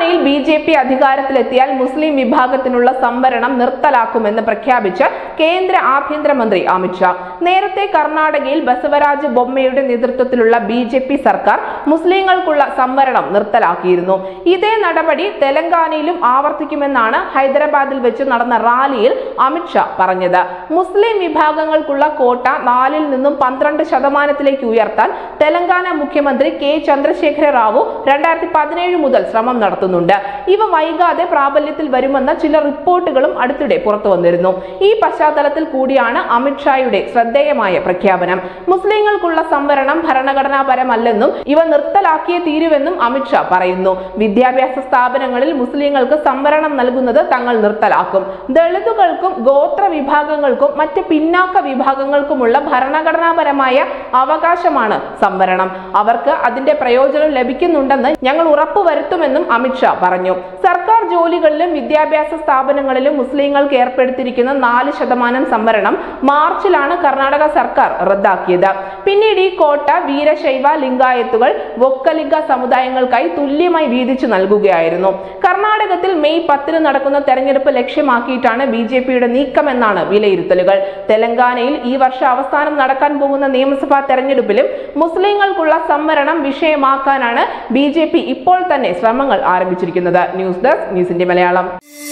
തെലങ്കാനയിൽ B J P അധികാരത്തിലെത്തിയാൽ മുസ്ലിം വിഭാഗത്തിനുള്ള സംവരണം നിർത്തലാക്കുമെന്ന് പ്രഖ്യാപിച്ച് കേന്ദ്ര ആഭ്യന്തരമന്ത്രി അമിത്ഷാ നേരത്തെ കർണാടകയിൽ ബസവരാജ് ബൊമ്മയുടെ നേതൃത്വത്തിലുള്ള ബി ജെ പി സർക്കാർ മുസ്ലിങ്ങൾക്കുള്ള സംവരണം നിർത്തലാക്കിയിരുന്നു ഇതേ നടപടി തെലങ്കാനയിലും ആവർത്തിക്കുമെന്നാണ് ഹൈദരാബാദിൽ വെച്ച് നടന്ന റാലിയിൽ അമിത്ഷാ പറഞ്ഞത് മുസ്ലിം വിഭാഗങ്ങൾക്കുള്ള കോട്ട നാലിൽ നിന്നും പന്ത്രണ്ട് ശതമാനത്തിലേക്ക് ഉയർത്താൻ തെലങ്കാന മുഖ്യമന്ത്രി കെ ചന്ദ്രശേഖര റാവു രണ്ടായിരത്തി പതിനേഴ് മുതൽ ശ്രമം നടത്തുന്നുണ്ട് ഇവ വൈകാതെ പ്രാബല്യത്തിൽ വരുമെന്ന ചില റിപ്പോർട്ടുകളും അടുത്തിടെ പുറത്തു വന്നിരുന്നു ഈ പശ്ചാത്തലത്തിൽ കൂടിയാണ് അമിത്ഷായുടെ ശ്രദ്ധേയമായ പ്രഖ്യാപനം മുസ്ലിങ്ങൾക്കുള്ള സംവരണം ഭരണഘടനാപരമല്ലെന്നും ഇവ നിർത്തലാക്കിയേ തീരുവെന്നും അമിത്ഷാ പറയുന്നു വിദ്യാഭ്യാസ സ്ഥാപനങ്ങളിൽ മുസ്ലിങ്ങൾക്ക് സംവരണം നൽകുന്നത് തങ്ങൾ നിർത്തലാക്കും ദളിതുകൾക്കും ഗോത്ര വിഭാഗങ്ങൾക്കും മറ്റ് പിന്നാക്ക വിഭാഗങ്ങൾക്കുമുള്ള ഭരണഘടനാപരമായ അവകാശമാണ് സംവരണം അവർക്ക് അതിന്റെ പ്രയോജനം ലഭിക്കുന്നുണ്ടെന്ന് ഞങ്ങൾ ഉറപ്പുവരുത്തുമെന്നും അമിത്ഷാ പറഞ്ഞു സർക്കാർ ജോലികളിലും വിദ്യാഭ്യാസ സ്ഥാപനങ്ങളിലും മുസ്ലിങ്ങൾക്ക് ഏർപ്പെടുത്തിയിരിക്കുന്ന നാല് ശതമാനം സംവരണം മാർച്ചിലാണ് കർണാടക സർക്കാർ റദ്ദാക്കിയത് പിന്നീട് ഈ കോട്ട വീരശൈവ ലിംഗായത്തുകൾ വൊക്കലിംഗ സമുദായങ്ങൾക്കായി തുല്യമായി വീതിച്ചു നൽകുകയായിരുന്നു കർണാടകത്തിൽ മെയ് പത്തിന് നടക്കുന്ന തെരഞ്ഞെടുപ്പ് ലക്ഷ്യമാക്കിയിട്ടാണ് ബി ജെ പിയുടെ നീക്കമെന്നാണ് വിലയിരുത്തലുകൾ തെലങ്കാനയിൽ ഈ വർഷം അവസാനം നടക്കാൻ പോകുന്ന നിയമസഭാ തെരഞ്ഞെടുപ്പിലും മുസ്ലിങ്ങൾക്കുള്ള സംവരണം വിഷയമാക്കാനാണ് ബി ഇപ്പോൾ തന്നെ ശ്രമങ്ങൾ ആരംഭിച്ചിരിക്കുന്നത് ന്യൂസ് ഡെസ്ക് ന്യൂസിന്റെ മലയാളം